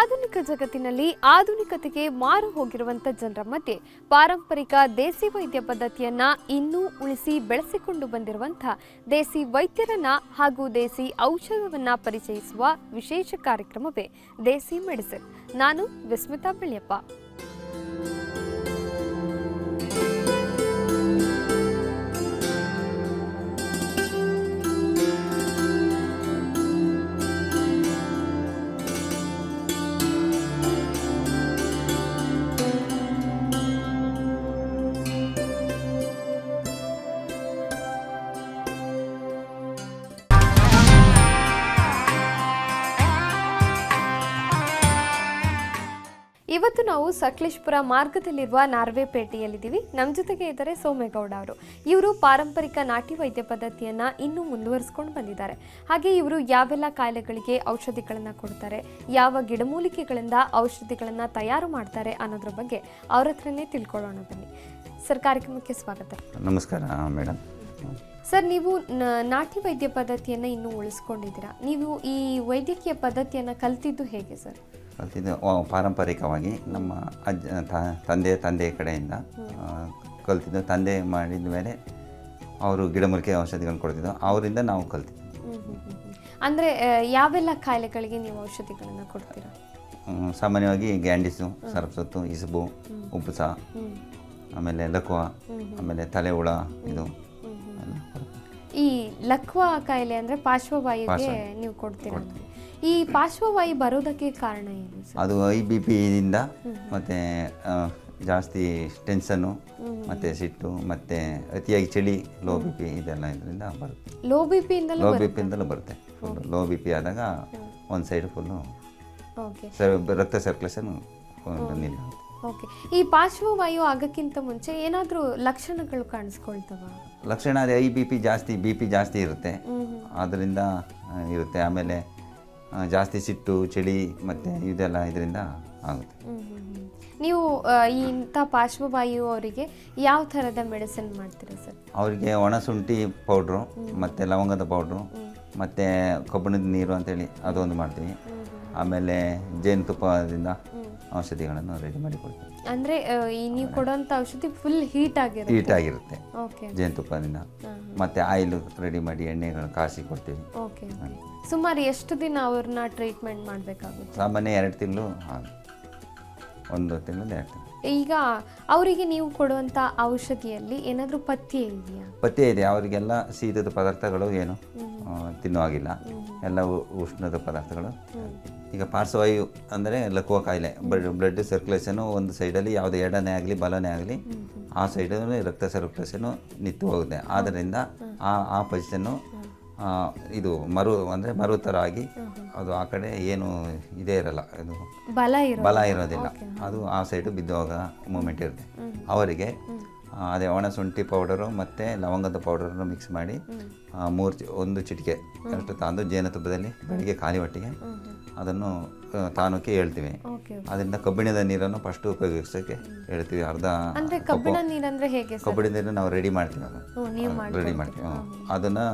ಆಧುನಿಕ ಜಗತ್ತಿನಲ್ಲಿ ಆಧುನಿಕತೆಗೆ ಮಾರು ಹೋಗಿರುವಂತ ಜನರ ಮಧ್ಯೆ ಪಾರಂಪರಿಕ ದೇಸಿ ವೈದ್ಯ ಪದ್ಧತಿಯನ್ನ ಇನ್ನೂ ಉಳಿಸಿ ಬೆಳೆಸಿಕೊಂಡು ಬಂದಿರುವಂಥ ದೇಸಿ ವೈದ್ಯರನ್ನ ಹಾಗೂ ದೇಸಿ ಔಷಧವನ್ನ ಪರಿಚಯಿಸುವ ವಿಶೇಷ ಕಾರ್ಯಕ್ರಮವೇ ದೇಸಿ ಮೆಡಿಸಿನ್ ನಾನು ವಿಸ್ಮಿತಾ ಬೆಳ್ಯಪ್ಪ ಇವತ್ತು ನಾವು ಸಕಲೇಶ್ಪುರ ಮಾರ್ಗದಲ್ಲಿರುವ ನಾರ್ವೆಪೇಟೆಯಲ್ಲಿದ್ದೀವಿ ನಮ್ಮ ಜೊತೆಗೆ ಇದ್ದಾರೆ ಸೋಮೇಗೌಡ ಅವರು ಇವರು ಪಾರಂಪರಿಕ ನಾಟಿ ವೈದ್ಯ ಪದ್ಧತಿಯನ್ನ ಇನ್ನೂ ಮುಂದುವರಿಸ್ಕೊಂಡು ಬಂದಿದ್ದಾರೆ ಹಾಗೆ ಇವರು ಯಾವೆಲ್ಲ ಕಾಯಿಲೆಗಳಿಗೆ ಔಷಧಿಗಳನ್ನು ಕೊಡ್ತಾರೆ ಯಾವ ಗಿಡಮೂಲಿಕೆಗಳಿಂದ ಔಷಧಿಗಳನ್ನು ತಯಾರು ಮಾಡ್ತಾರೆ ಅನ್ನೋದ್ರ ಬಗ್ಗೆ ಅವ್ರ ಹತ್ರನೇ ತಿಳ್ಕೊಳ್ಳೋಣ ಬನ್ನಿ ಸರ್ ಕಾರ್ಯಕ್ರಮಕ್ಕೆ ಸ್ವಾಗತ ನಮಸ್ಕಾರ ಮೇಡಮ್ ಸರ್ ನೀವು ನ- ನಾಟಿ ವೈದ್ಯ ಪದ್ಧತಿಯನ್ನು ಇನ್ನೂ ಉಳಿಸ್ಕೊಂಡಿದ್ದೀರಾ ನೀವು ಈ ವೈದ್ಯಕೀಯ ಪದ್ಧತಿಯನ್ನು ಕಲ್ತಿದ್ದು ಹೇಗೆ ಸರ್ ಕಲ್ತಿದ್ದು ವ- ಪಾರಂಪರಿಕವಾಗಿ ನಮ್ಮ ಅಜ್ಜ ತ- ತಂದೆ ತಂದೆ ಕಡೆಯಿಂದ ಆ, ಕಲ್ತಿದ್ದು ತಂದೆ ಮಾಡಿದ ಮೇಲೆ ಅವರು ಗಿಡಮೂಲಿಕೆ ಔಷಧಿಗಳನ್ನು ಕೊಡ್ತಿದ್ದು ಅವರಿಂದ ನಾವು ಕಲ್ತಿದ್ದು ಹ್ಮ್, ಹ್ಮ್, ಹ್ಮ್, ಹ್ಮ್. ಅಂದ್ರೆ ಆ, ಯಾವೆಲ್ಲ ಕಾಯಿಲೆಗಳಿಗೆ ನೀವು ಔಷಧಿಗಳನ್ನ ಕೊಡ್ತೀರಾ ಹ್ಮ್, ಸಾಮಾನ್ಯವಾಗಿ ಗ್ಯಾಂಡಿಸು ಸರಪ್ಸೊತ್ತು ಇಸುಬು ಉಪ್ಪುಸ ಹ್ಮ್. ಆಮೇಲೆ ಲಕ್ವ ಆಮೇಲೆ ತಲೆ ಹುಳ ಇದು ಎಲ್ಲ ಕೊಡ್ತೀವಿ. ಈ ಲಕ್ವಾ ಕಾಯಿಲೆ ಅಂದ್ರೆ ಪಾರ್ಶ್ವವಾಯುಗೆ ನೀವು ಕೊಡ್ತೀರಾ ಈ ಪಾರ್ಶ್ವವಾಯು ಬರೋದಕ್ಕೆ ಕಾರಣ ಏನು ಸರ್ ಅದು ಐ ಬಿ ಪಿಯಿಂದ ಮತ್ತು ಜಾಸ್ತಿ ಟೆನ್ಷನ್ನು ಮತ್ತು ಸಿಟ್ಟು ಮತ್ತು ಅತಿಯಾಗಿ ಚಳಿ ಲೋ ಬಿ ಪಿ ಇದೆಲ್ಲ ಇದರಿಂದ ಬರುತ್ತೆ ಲೋ ಬಿ ಪಿ ಇಂದಲೂ ಲೋ ಬಿ ಪಿಯಿಂದಲೂ ಬರುತ್ತೆ ಫುಲ್ ಲೋ ಬಿ ಪಿ ಆದಾಗ ಒಂದು ಸೈಡ್ ಫುಲ್ಲು ಓಕೆ ರಕ್ತ ಸರ್ಕ್ಯುಲೇಷನ್ ನಿಲ್ಲ ಓಕೆ ಈ ಪಾರ್ಶ್ವವಾಯು ಆಗಕ್ಕಿಂತ ಮುಂಚೆ ಏನಾದರೂ ಲಕ್ಷಣಗಳು ಕಾಣಿಸ್ಕೊಳ್ತವ ಲಕ್ಷಣ ಅದೇ ಐ ಬಿ ಪಿ ಜಾಸ್ತಿ ಬಿ ಪಿ ಜಾಸ್ತಿ ಇರುತ್ತೆ ಆದ್ದರಿಂದ ಆ, ಇರುತ್ತೆ ಆಮೇಲೆ ಆ, ಜಾಸ್ತಿ ಸಿಟ್ಟು ಚಳಿ ಮತ್ತು ಇದೆಲ್ಲ ಇದರಿಂದ ಆಗುತ್ತೆ ನೀವು ಆ, ಈ ಇಂಥ ಪಾರ್ಶ್ವವಾಯು ಅವರಿಗೆ ಯಾವ ಥರದ ಮೆಡಿಸಿನ್ ಮಾಡ್ತೀರಾ ಸರ್ ಅವರಿಗೆ ಒಣಶುಂಠಿ ಪೌಡ್ರು ಮತ್ತು ಲವಂಗದ ಪೌಡ್ರು ಮತ್ತು ಕಬ್ಬಿಣದ ನೀರು ಅಂತೇಳಿ ಅದೊಂದು ಮಾಡ್ತೀವಿ ಆಮೇಲೆ ಜೇನುತುಪ್ಪದಿಂದ ಔಷಧಿಗಳನ್ನು ರೆಡಿ ಮಾಡಿ ಕೊಡ್ತೀವಿ ಅಂದ್ರೆ ಆ, ಈ ನೀವು ಕೊಡೋಂಥ ಔಷಧಿ ಫುಲ್ ಹೀಟ್ ಆಗಿರುತ್ತೆ ಹೀಟಾಗಿರುತ್ತೆ ಓಕೆ ಜೇನುತುಪ್ಪದಿಂದ ಮತ್ತು ಆಯಿಲ್ ರೆಡಿ ಮಾಡಿ ಎಣ್ಣೆಗಳು ಕಾಸಿ ಕೊಡ್ತೀವಿ ಓಕೆ ಸುಮಾರು ಎಷ್ಟು ದಿನ ಅವ್ರನ್ನ ಟ್ರೀಟ್ಮೆಂಟ್ ಮಾಡಬೇಕಾಗುತ್ತೆ ಸಾಮಾನ್ಯ ಎರಡು ತಿಂಗಳು ಒಂದು ತಿಂಗಳು ಎರಡು ತಿಂಗಳು ಈಗ ಅವರಿಗೆ ನೀವು ಕೊಡುವಂಥ ಔಷಧಿಯಲ್ಲಿ ಏನಾದರೂ ಪಥ್ಯ ಇದೆಯಾ ಪಥ್ಯ ಇದೆ ಅವರಿಗೆಲ್ಲ ಶೀತದ ಪದಾರ್ಥಗಳು ಏನು ಆ, ತಿನ್ನೋ ಹಾಗಿಲ್ಲ ಎಲ್ಲ ಉ- ಉಷ್ಣದ ಪದಾರ್ಥಗಳು ಈಗ ಪಾರ್ಶ್ವವಾಯು ಅಂದರೆ ಲಕುವ ಕಾಯಿಲೆ ಬ್ಲಡ್ ಸರ್ಕ್ಯುಲೇಷನು ಒಂದು ಸೈಡಲ್ಲಿ ಯಾವುದೇ ಎಡನೇ ಆಗಲಿ ಬಲನೇ ಆಗಲಿ ಆ ಸೈಡಲ್ಲಿ ರಕ್ತ ಸರ್ಕ್ಯುಲೇಷನು ನಿಂತು ಹೋಗುತ್ತೆ ಆದ್ದರಿಂದ ಆ ಆ ಪೊಸಿಷನ್ನು ಇದು ಮರು ಅಂದರೆ ಮರು ಥರ ಆಗಿ ಅದು ಆ ಕಡೆ ಏನು ಇದೇ ಇರಲ್ಲ ಇದು ಬಲ ಇರೋ ಬಲ ಇರೋದಿಲ್ಲ ಅದು ಆ ಸೈಡು ಬಿದ್ದೋಗ ಮೂಮೆಂಟ್ ಇರುತ್ತೆ ಅವರಿಗೆ ಆ, ಅದೇ ಒಣ ಶುಂಠಿ ಪೌಡರು ಮತ್ತು ಲವಂಗದ ಪೌಡರನ್ನು ಮಿಕ್ಸ್ ಮಾಡಿ ಮೂರು ಚಿ ಒಂದು ಚಿಟಿಕೆ ಅಷ್ಟು ತಂದು ಜೇನುತುಪ್ಪದಲ್ಲಿ ಬೆಳಿಗ್ಗೆ ಖಾಲಿ ಹೊಟ್ಟೆಗೆ ಅದನ್ನು ಆ, ತಾನೂಕೆ ಹೇಳ್ತೀವಿ ಓಕೆ ಅದರಿಂದ ಕಬ್ಬಿಣದ ನೀರನ್ನು ಫಸ್ಟು ಉಪಯೋಗಿಸೋಕ್ಕೆ ಹೇಳ್ತೀವಿ ಅರ್ಧ ಅಂದ್ರೆ ಕಬ್ಬಿಣ ನೀರಂದ್ರೆ ಹೇಗೆ ಸರ್ ಕಬ್ಬಿಣದ ನೀರನ್ನು ನಾವು ರೆಡಿ ಮಾಡ್ತೀವಿ ಅದನ್ನು ಹ್ಞೂ ನೀವು ರೆಡಿ ಮಾಡ್ತೀವಿ ಹ್ಮ್. ಅದನ್ನು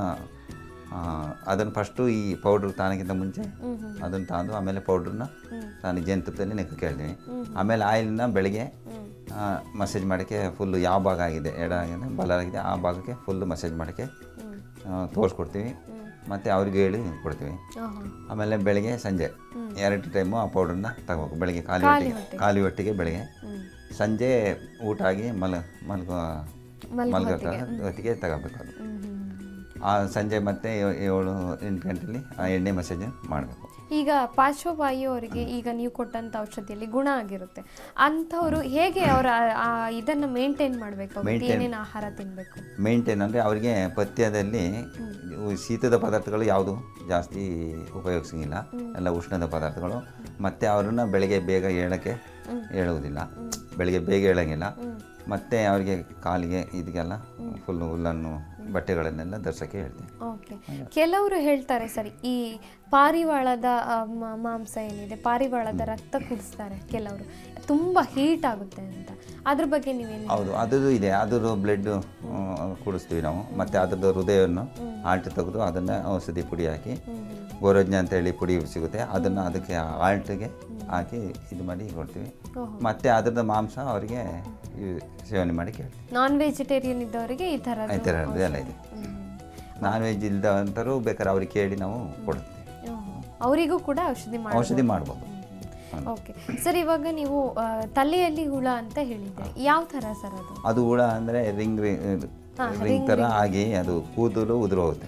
ಅದನ್ನು ಫಸ್ಟು ಈ ಪೌಡ್ರ್ ತಾನಕ್ಕಿಂತ ಮುಂಚೆ ಅದನ್ನು ತಂದು ಆಮೇಲೆ ಪೌಡ್ರನ್ನ ತಾನು ಜೇನುತುಪ್ಪದಲ್ಲಿ ನೆಕ್ಕಕ್ಕೆ ಹೇಳ್ತೀವಿ ಆಮೇಲೆ ಆಯಿಲ್ನ ಬೆಳಗ್ಗೆ ಮಸಾಜ್ ಮಾಡೋಕ್ಕೆ ಫುಲ್ಲು ಯಾವ ಭಾಗ ಆಗಿದೆ ಎಡ ಆಗಿದೆ ಬಲ ಆಗಿದೆ ಆ ಭಾಗಕ್ಕೆ ಫುಲ್ಲು ಮಸಾಜ್ ಮಾಡೋಕ್ಕೆ ತೋರಿಸ್ಕೊಡ್ತೀವಿ ಮತ್ತು ಅವ್ರಿಗೆ ಹೇಳಿ ಕೊಡ್ತೀವಿ ಆಮೇಲೆ ಬೆಳಗ್ಗೆ ಸಂಜೆ ಎರಡು ಟೈಮು ಆ ಪೌಡ್ರನ್ನ ತಗೋಬೇಕು ಬೆಳಗ್ಗೆ ಖಾಲಿ ಹೊಟ್ಟೆಗೆ ಖಾಲಿ ಹೊಟ್ಟೆಗೆ ಬೆಳಗ್ಗೆ ಸಂಜೆ ಊಟ ಆಗಿ ಮಲ ಮಲ್ಗೋ ಮಲ್ಗೋ ಹೊತ್ತಿಗೆ ತಗೋಬೇಕು ಅದು ಆ ಸಂಜೆ ಮತ್ತೆ ಏ- ಏಳು ಎಂಟು ಗಂಟೆಲಿ ಆ ಎಣ್ಣೆ ಮಸಾಜ್ ಮಾಡಬೇಕು ಈಗ ಪಾರ್ಶ್ವವಾಯು ಅವರಿಗೆ ಈಗ ನೀವು ಕೊಟ್ಟಂತ ಔಷಧಿಯಲ್ಲಿ ಗುಣ ಆಗಿರುತ್ತೆ ಅಂಥವ್ರು ಹೇಗೆ ಅವರ ಆ ಇದನ್ನ ಮೇಂಟೈನ್ ಮಾಡಬೇಕು ಏನೇನು ಆಹಾರ ತಿನ್ಬೇಕು ಮೇಂಟೈನ್ ಅಂದರೆ ಅವರಿಗೆ ಪಥ್ಯದಲ್ಲಿ ಇವು ಶೀತದ ಪದಾರ್ಥಗಳು ಯಾವುದು ಜಾಸ್ತಿ ಉಪಯೋಗಿಸಂಗಿಲ್ಲ ಎಲ್ಲ ಉಷ್ಣದ ಪದಾರ್ಥಗಳು ಮತ್ತು ಅವ್ರನ್ನ ಬೆಳಗ್ಗೆ ಬೇಗ ಹೇಳೋಕ್ಕೆ ಹೇಳುವುದಿಲ್ಲ ಬೆಳಗ್ಗೆ ಬೇಗ ಹೇಳೋಂಗಿಲ್ಲ ಮತ್ತು ಅವರಿಗೆ ಕಾಲಿಗೆ ಇದಕ್ಕೆಲ್ಲ ಫುಲ್ಲು ಹುಲ್ಲನ್ನು ಬಟ್ಟೆಗಳನ್ನೆಲ್ಲ ಧರಿಸೋಕ್ಕೆ ಹೇಳ್ತೀವಿ ಓಕೆ ಕೆಲವರು ಹೇಳ್ತಾರೆ ಸರಿ ಈ ಪಾರಿವಾಳದ ಆ, ಮ- ಮಾಂಸ ಏನಿದೆ ಪಾರಿವಾಳದ ರಕ್ತ ಕುಡಿಸ್ತಾರೆ ಕೆಲವರು ತುಂಬಾ ಹೀಟ್ ಆಗುತ್ತೆ ಅಂತ ಅದ್ರ ಬಗ್ಗೆ ನೀವೇನು ಹೌದು ಅದರದ್ದು ಇದೆ ಅದ್ರ ಬ್ಲಡ್ ಕುಡಿಸ್ತೀವಿ ನಾವು ಮತ್ತು ಅದ್ರದ್ದು ಹೃದಯವನ್ನು ಆಲ್ಟ್ ತೆಗೆದು ಅದನ್ನು ಔಷಧಿ ಪುಡಿ ಹಾಕಿ ಗೋರೋಜ್ಞ ಅಂತೇಳಿ ಪುಡಿ ಸಿಗುತ್ತೆ ಅದನ್ನು ಅದಕ್ಕೆ ಆಲ್ಟ್ಗೆ ಹಾಕಿ ಇದು ಮಾಡಿ ಕೊಡ್ತೀವಿ ಓಹೋ ಮತ್ತು ಅದ್ರದ್ದು ಮಾಂಸ ಅವರಿಗೆ ಸೇವನೆ ಮಾಡಿ ಕೇಳ್ತೀವಿ ನಾನ್ ವೆಜಿಟೇರಿಯನ್ ಇದ್ದವರಿಗೆ ಈ ಥರ ಈ ಥರದ್ದು ಎಲ್ಲ ಇದೆ ನಾನ್ ವೆಜ್ ಇಲ್ದಂಥವ್ರು ಬೇಕಾದ್ರೆ ಅವ್ರಿಗೆ ಕೇಳಿ ನಾವು ಕೊಡ್ತೀವಿ ಅವರಿಗೂ ಕೂಡ ಔಷಧಿ ಮಾಡಿ ಔಷಧಿ ಮಾಡ್ಬೋದು ಓಕೆ ಸರ್ ಇವಾಗ ನೀವು ಆ, ತಲೆಯಲ್ಲಿ ಹುಳ ಅಂತ ಹೇಳಿದ್ರೆ ಯಾವ ಥರ ಸರ್ ಅದು ಅದು ಹುಳ ಅಂದರೆ ರಿಂಗ್ ರಿಂಗ್ ರಿಂಗ್ ಥರ ಆಗಿ ಅದು ಕೂದಲು ಉದುರು ಹೋಗುತ್ತೆ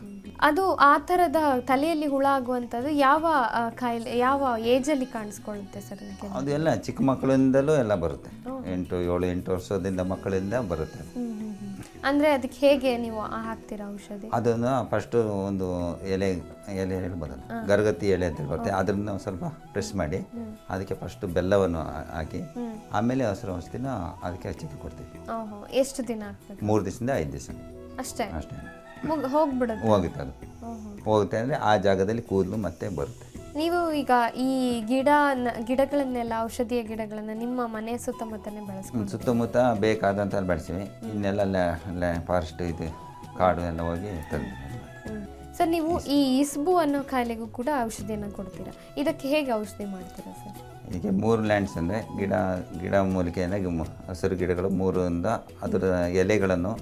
ಅದು ಆ ಥರದ ತಲೆಯಲ್ಲಿ ಹುಳ ಆಗುವಂಥದ್ದು ಯಾವ ಆ, ಕಾಯಿಲೆ ಯಾವ ಏಜಲ್ಲಿ ಕಾಣಿಸ್ಕೊಳ್ಳುತ್ತೆ ಸರ್ ನನಗೆ ಅದು ಎಲ್ಲ ಚಿಕ್ಕ ಮಕ್ಕಳಿಂದಲೂ ಎಲ್ಲ ಬರುತ್ತೆ ಎಂಟು ಏಳು ಎಂಟು ವರ್ಷದಿಂದ ಮಕ್ಕಳಿಂದ ಬರುತ್ತೆ ಅಂದರೆ ಅದಕ್ಕೆ ಹೇಗೆ ನೀವು ಆ- ಹಾಕ್ತೀರಾ ಔಷಧಿ ಅದನ್ನು ಫಸ್ಟು ಒಂದು ಎಲೆ ಎಲೆ ಹೇಳ್ಬೋದಲ್ಲ ಗರಗತಿ ಎಲೆ ಅಂತ ಬರುತ್ತೆ ಅದನ್ನು ಸ್ವಲ್ಪ ಪ್ರೆಸ್ ಮಾಡಿ ಅದಕ್ಕೆ ಫಸ್ಟು ಬೆಲ್ಲವನ್ನು ಹಾ- ಹಾಕಿ ಆಮೇಲೆ ಹಸಿರು ಔಷಧಿನ ಅದಕ್ಕೆ ಹಚ್ಚಿಟ್ಟು ಕೊಡ್ತೀವಿ ಓಹೋ ಎಷ್ಟು ದಿನ ಆಗ್ತದೆ ಮೂರು ದಿವಸದಿಂದ ಐದು ದಿವಸ ಅಷ್ಟೇ ಅಷ್ಟೇ ಮುಗ್ ಹೋಗ್ಬಿಡುತ್ತೆ ಹೋಗುತ್ತೆ ಅದು ಓಹೋ ಹೋಗುತ್ತೆ ಅಂದರೆ ಆ ಜಾಗದಲ್ಲಿ ಕೂದಲು ಮತ್ತೆ ಬರುತ್ತೆ ನೀವು ಈಗ ಈ ಗಿಡ ಗಿಡಗಳನ್ನೆಲ್ಲ ಔಷಧೀಯ ಗಿಡಗಳನ್ನ ನಿಮ್ಮ ಮನೆ ಸುತ್ತಮುತ್ತನೇ ಬೆಳೆಸ್ಕೊಂಡು ಸುತ್ತಮುತ್ತ ಬೇಕಾದಂಥ ಬೆಳೆಸಿವಿ ಇನ್ನೆಲ್ಲ ಫಾರೆಸ್ಟ್ ಇದು ಕಾಡು ಎಲ್ಲ ಹೋಗಿ ತಂದು ಸರ್ ನೀವು ಈ ಇಸ್ಬು ಅನ್ನೋ ಕಾಯಿಲೆಗೂ ಕೂಡ ಔಷಧಿಯನ್ನು ಕೊಡ್ತೀರಾ ಇದಕ್ಕೆ ಹೇಗೆ ಔಷಧಿ ಮಾಡ್ತೀರಾ ಸರ್ ಹೀಗೆ ಮೂರು ಲ್ಯಾಂಡ್ಸ್ ಅಂದರೆ ಗಿಡ ಗಿಡ ಮೂಲಿಕೆಯಿಂದ ಗಿ- ಮು- ಹಸಿರು ಗಿಡಗಳು ಮೂರಿಂದ ಅದರ ಎಲೆಗಳನ್ನು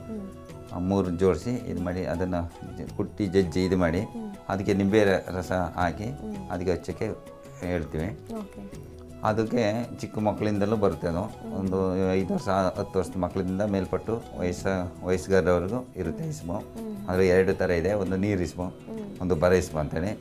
ಆ ಮೂರು ಜೋಡಿಸಿ ಇದು ಮಾಡಿ ಅದನ್ನು ಕುಟ್ಟಿ ಜಜ್ಜಿ ಇದು ಮಾಡಿ ಅದಕ್ಕೆ ನಿಂಬೆ ರ- ರಸ ಹಾಕಿ ಅದಕ್ಕೆ ಹಚ್ಚಕ್ಕೆ ಹೇಳ್ತೀವಿ ಓಕೆ ಅದಕ್ಕೆ ಚಿಕ್ಕ ಮಕ್ಕಳಿಂದಲೂ ಬರುತ್ತೆ ಅದು ಒಂದು ಐದು ವರ್ಷ ಹತ್ತು ವರ್ಷದ ಮಕ್ಕಳಿಂದ ಮೇಲ್ಪಟ್ಟು ವಯಸ್ಸ ವಯಸ್ಸುಗಾರವರೆಗೂ ಇರುತ್ತೆ ಇಸ್ಮು ಅದು ಎರಡು ಥರ ಇದೆ ಒಂದು ನೀರು ಇಸ್ಮು ಒಂದು ಬರ ಇಸ್ಮು ಅಂತೇಳಿ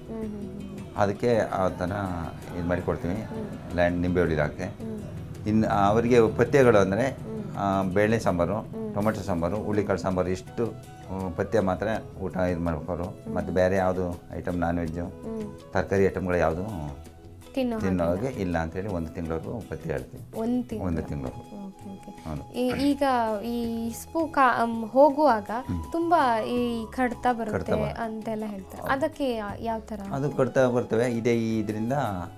ಅದಕ್ಕೆ ಆ ಥರ ಇದು ಮಾಡಿ ಕೊಡ್ತೀವಿ ಲ್ಯಾಂಡ್ ನಿಂಬೆ ಹುಳಿದಾಕೆ ಇನ್ನು ಅವರಿಗೆ ಪಥ್ಯಗಳು ಅಂದರೆ ಬೇಳೆ ಸಾಂಬಾರು ಟೊಮೆಟೊ ಸಾಂಬಾರು ಹುಳಿಕಾಳು ಸಾಂಬಾರು ಇಷ್ಟು ಆ, ಪಥ್ಯ ಮಾತ್ರ ಊಟ ಇದು ಮಾಡ್ಬೇಕು ಮತ್ತು ಬೇರೆ ಯಾವುದು ಐಟಮ್ ನಾನ್ ವೆಜ್ಜು ತರಕಾರಿ ಐಟಮ್ಗಳು ಯಾವುದು ತಿನ್ನೋ ತಿನ್ನೋಗೆ ಇಲ್ಲ ಅಂತೇಳಿ ಒಂದು ತಿಂಗಳವರೆಗೂ ಪಥ್ಯ ಹೇಳ್ತೀವಿ ಒಂದು ತಿಂಗಳು ಒಂದು ತಿಂಗಳವರೆಗೂ ಓಕೆ ಓಕೆ ಹೌದು ಈ- ಈಗ ಈ ಇಸ್ಪು ಕಾ ಅಮ್, ಹೋಗುವಾಗ ತುಂಬಾ ಈ ಕಡ್ತ ಬರುತ್ತೆ ಅಂತೆಲ್ಲ ಹೇಳ್ತಾರೆ ಅದಕ್ಕೆ ಯಾ- ಯಾವ ಥರ ಅದು ಕೊಡ್ತಾ ಬರ್ತವೆ ಇದೇ ಈ ಇದರಿಂದ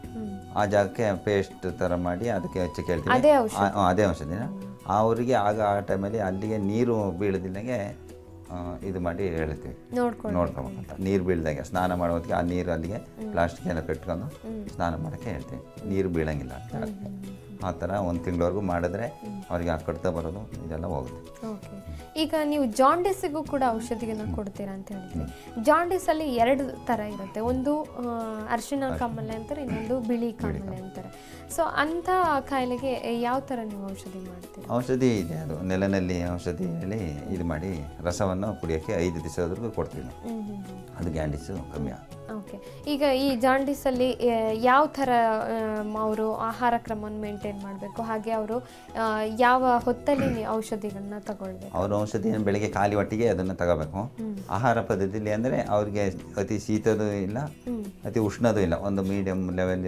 ಆ ಜಾಗಕ್ಕೆ ಪೇಸ್ಟ್ ಥರ ಮಾಡಿ ಅದಕ್ಕೆ ಹಚ್ಚಿ ಕೇಳ್ತೀವಿ ಅದೇ ಆ- ಆ, ಅದೇ ಔಷಧಿನ ಅವರಿಗೆ ಆಗ ಆ ಟೈಮಲ್ಲಿ ಅಲ್ಲಿಗೆ ನೀರು ಬೀಳದಿಲ್ಲಂಗೆ ಆ, ಇದು ಮಾಡಿ ಹೇಳ್ತೀವಿ ನೋಡ್ಕೊಂಡು ನೋಡ್ಕೊಬೇಕಂತ ನೀರು ಬೀಳ್ದಂಗೆ ಸ್ನಾನ ಮಾಡೋ ಹೊತ್ತಿಗೆ ಆ ನೀರು ಅಲ್ಲಿಗೆ ಪ್ಲಾಸ್ಟಿಕ್ ಎಲ್ಲ ಕಟ್ಕೊಂಡು ಸ್ನಾನ ಮಾಡೋಕ್ಕೆ ಹೇಳ್ತೀವಿ ನೀರು ಬೀಳಂಗಿಲ್ಲ ಜಾಗಕ್ಕೆ ಆ ಥರ ಒಂದು ತಿಂಗಳವರೆಗೂ ಮಾಡಿದ್ರೆ ಅವರಿಗೆ ಆ ಕಡ್ತಾ ಬರೋದು ಇದೆಲ್ಲ ಹೋಗುತ್ತೆ ಓಕೆ ಈಗ ನೀವು ಜಾಂಡಿಸ್ಗೂ ಕೂಡ ಔಷಧಿಗಳನ್ನ ಕೊಡ್ತೀರಾ ಅಂತ ಹೇಳಿದ್ರಿ ಜಾಂಡಿಸ್ ಅಲ್ಲಿ ಎರಡು ಥರ ಇರುತ್ತೆ ಒಂದು ಆ, ಅರಿಶಿಣ ಕಾಮಲೆ ಅಂತಾರೆ ಇನ್ನೊಂದು ಬಿಳಿ ಕಾಮಲೆ ಅಂತಾರೆ ಸೊ ಅಂಥ ಕಾಯಿಲೆಗೆ ಯಾವ ಥರ ನೀವು ಔಷಧಿ ಮಾಡ್ತೀರಾ ಔಷಧಿ ಇದೆ ಅದು ನೆಲನಲ್ಲಿ ಔಷಧಿ ಹೇಳಿ ಇದು ಮಾಡಿ ರಸವನ್ನು ಕುಡಿಯೋಕ್ಕೆ ಐದು ದಿವಸವರೆಗೂ ಕೊಡ್ತೀವಿ ನಾವು ಹ್ಮ್ ಹ್ಮ್ ಹ್ಮ್ ಅದು ಗ್ಯಾಂಡಿಸು ಕಮ್ಮಿ ಆಗುತ್ತೆ ಓಕೆ ಈಗ ಈ ಜಾಂಡೀಸಲ್ಲಿ ಆ, ಯಾವ ಥರ ಅವರು ಆಹಾರ ಕ್ರಮವನ್ನು ಮೇಂಟೈನ್ ಮಾಡಬೇಕು ಹಾಗೆ ಅವರು ಯಾವ ಹೊತ್ತಲ್ಲಿ ನೀವು ಔಷಧಿಗಳನ್ನ ತಗೊಳ್ಬೇಕು ಅವ್ರ ಔಷಧಿ ಬೆಳಿಗ್ಗೆ ಖಾಲಿ ಹೊಟ್ಟಿಗೆ ಅದನ್ನು ತಗೋಬೇಕು ಆಹಾರ ಪದ್ಧತಿಲಿ ಅಂದರೆ ಅವ್ರಿಗೆ ಅತಿ ಶೀತದೂ ಇಲ್ಲ ಅತಿ ಉಷ್ಣದೂ ಇಲ್ಲ ಒಂದು ಮೀಡಿಯಮ್ ಲೆವೆಲ್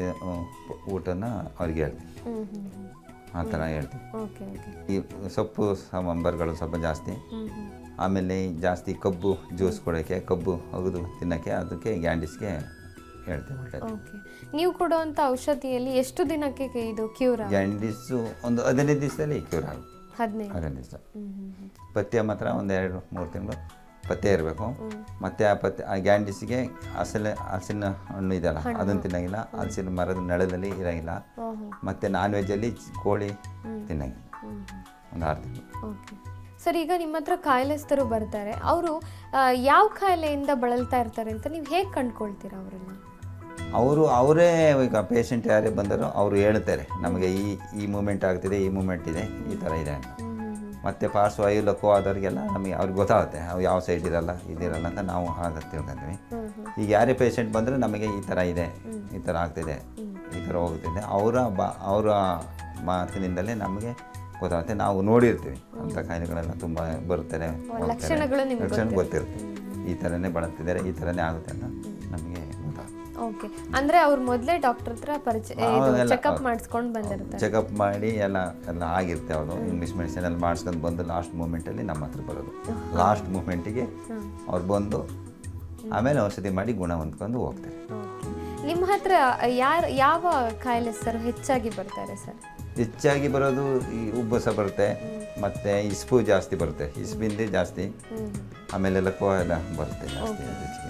ಊಟನ ಅವ್ರಿಗೆ ಹೇಳ್ತೀವಿ ಹ್ಞೂ ಹ್ಞೂ ಹ್ಞೂ ಆ ಥರ ಹೇಳ್ತೀವಿ ಓಕೆ ಓಕೆ ಈ ಸೊಪ್ಪು ಸಾಂಬಾರುಗಳು ಸ್ವಲ್ಪ ಜಾಸ್ತಿ ಹ್ಞೂ ಹ್ಞೂ ಆಮೇಲೆ ಜಾಸ್ತಿ ಕಬ್ಬು ಜ್ಯೂಸ್ ಕೊಡೋಕ್ಕೆ ಕಬ್ಬು ಅಗದು ತಿನ್ನೋಕ್ಕೆ ಅದಕ್ಕೆ ಗ್ಯಾಂಡಿಸ್ಗೆ ಹೇಳ್ತೀವಿ ಒಳ್ಳೆಯದು ಓಕೆ ನೀವು ಕೊಡುವಂಥ ಔಷಧಿಯಲ್ಲಿ ಎಷ್ಟು ದಿನಕ್ಕೆ ಕ- ಇದು ಕ್ಯೂರ್ ಗ್ಯಾಂಡಿಸು ಒಂದು ಹದಿನೈದು ದಿವಸದಲ್ಲಿ ಕ್ಯೂರ್ ಆಗುತ್ತೆ ಹದಿನೈದು ಹದಿನೈದು ದಿವಸ ಹ್ಞೂ ಹ್ಞೂ ಹ್ಞೂ ಪಥ್ಯ ಮಾತ್ರ ಒಂದು ಎರಡು ಮೂರು ತಿಂಗಳು ಪಥ್ಯ ಇರಬೇಕು ಮತ್ತು ಆ ಪಥ್ಯ ಆ ಗ್ಯಾಂಡಿಸ್ಗೆ ಹಸಲ ಹಲಸಿನ ಹಣ್ಣು ಇದೆಯಲ್ಲ ಅದನ್ನು ತಿನ್ನಂಗಿಲ್ಲ ಹಲಸಿನ ಮರದ ನೆಳದಲ್ಲಿ ಇರೋಂಗಿಲ್ಲ ಓಹೋ ಮತ್ತು ನಾನ್ ವೆಜ್ಜಲ್ಲಿ ಕೋಳಿ ತಿನ್ನಂಗಿಲ್ಲ ಹ್ಞೂ ಹ್ಞೂ ಒಂದು ಆರು ತಿಂಗಳು ಓಕೆ ಸರ್ ಈಗ ನಿಮ್ಮ ಹತ್ರ ಕಾಯಿಲೆಸ್ತರು ಬರ್ತಾರೆ ಅವರು ಯಾವ ಕಾಯಿಲೆಯಿಂದ ಬಳಲ್ತಾ ಇರ್ತಾರೆ ಅಂತ ನೀವು ಹೇಗೆ ಕಂಡ್ಕೊಳ್ತೀರಾ ಅವರನ್ನ ಅವರು ಅವರೇ ಈಗ ಪೇಷಂಟ್ ಯಾರೇ ಬಂದರೋ ಅವರು ಹೇಳ್ತಾರೆ ನಮಗೆ ಈ ಈ ಮೂಮೆಂಟ್ ಆಗ್ತಿದೆ ಈ ಮೂಮೆಂಟ್ ಇದೆ ಈ ಥರ ಇದೆ ಅಂತ ಮತ್ತು ಪಾರ್ಶ್ವಾಯು ಲಘು ಆದವ್ರಿಗೆಲ್ಲ ನಮಗೆ ಅವ್ರಿಗೆ ಗೊತ್ತಾಗುತ್ತೆ ಅವು ಯಾವ ಸೈಡ್ ಇರಲ್ಲ ಇದಿರಲ್ಲ ಅಂತ ನಾವು ಆಗ ತಿಳ್ಕೊಂತೀವಿ ಈಗ ಯಾರೇ ಪೇಷಂಟ್ ಬಂದರೆ ನಮಗೆ ಈ ಥರ ಇದೆ ಈ ಥರ ಆಗ್ತಿದೆ ಈ ಥರ ಹೋಗ್ತಿದೆ ಅವರ ಬಾ ಅವರ ಮಾತಿನಿಂದಲೇ ನಮಗೆ ಗೊತ್ತಾಗುತ್ತೆ ನಾವು ನೋಡಿರ್ತೀವಿ ಅಂಥ ಕಾಯಿಲೆಗಳೆಲ್ಲ ತುಂಬ ಬರುತ್ತದೆ ಹೋಗ್ತಾರೆ. ಲಕ್ಷಣಗಳು ನಿಮ್ಗೆ ಲಕ್ಷಣ ಗೊತ್ತಿರುತ್ತೆ ಈ ಥರನೇ ಬಳಲ್ತಿದ್ದಾರೆ ಈ ಥರನೇ ಆಗುತ್ತೆ ಅಂತ ನಮಗೆ ಗೊತ್ತಾಗುತ್ತೆ ಓಕೆ ಅಂದ್ರೆ ಅವ್ರು ಮೊದಲೇ ಡಾಕ್ಟರ್ ಹತ್ರ ಪರಿಚಯ ಹೌದೆಲ್ಲ, ಚೆಕಪ್ ಹೌದು. ಮಾಡಿಸ್ಕೊಂಡು ಬಂದಿರ್ತಾರೆ ಚೆಕಪ್ ಮಾಡಿ ಎಲ್ಲ ಎಲ್ಲ ಆಗಿರುತ್ತೆ ಅವರು ಇಂಗ್ಲೀಷ್ ಮೆಡಿಸಿನ್ ಎಲ್ಲ ಮಾಡಿಸ್ಕೊಂಡು ಬಂದು ಲಾಸ್ಟ್ ಮೂಮೆಂಟಲ್ಲಿ ನಮ್ಮ ಹತ್ರ ಬರೋದು ಲಾಸ್ಟ್ ಮೂಮೆಂಟಿಗೆ ಅವ್ರು ಬಂದು ಆಮೇಲೆ ಔಷಧಿ ಮಾಡಿ ಗುಣ ಹೊಂದ್ಕೊಂಡು ಹೋಗ್ತಾರೆ Okay. ನಿಮ್ಮ ಹತ್ರ ಯಾರು ಯಾವ ಕಾಯಿಲೆ ಸರ್ ಹೆಚ್ಚಾಗಿ ಬರ್ತಾರೆ ಸರ್ ಹೆಚ್ಚಾಗಿ ಬರೋದು ಈ ಉಬ್ಬಸ ಬರುತ್ತೆ ಮತ್ತು ಇಸ್ಪು ಜಾಸ್ತಿ ಬರುತ್ತೆ ಇಸ್ಪಿಂದೆ ಜಾಸ್ತಿ ಆಮೇಲೆ ಲಕ್ವ ಎಲ್ಲ ಬರುತ್ತೆ ಜಾಸ್ತಿ ಹೆಚ್ಚಿಗೆ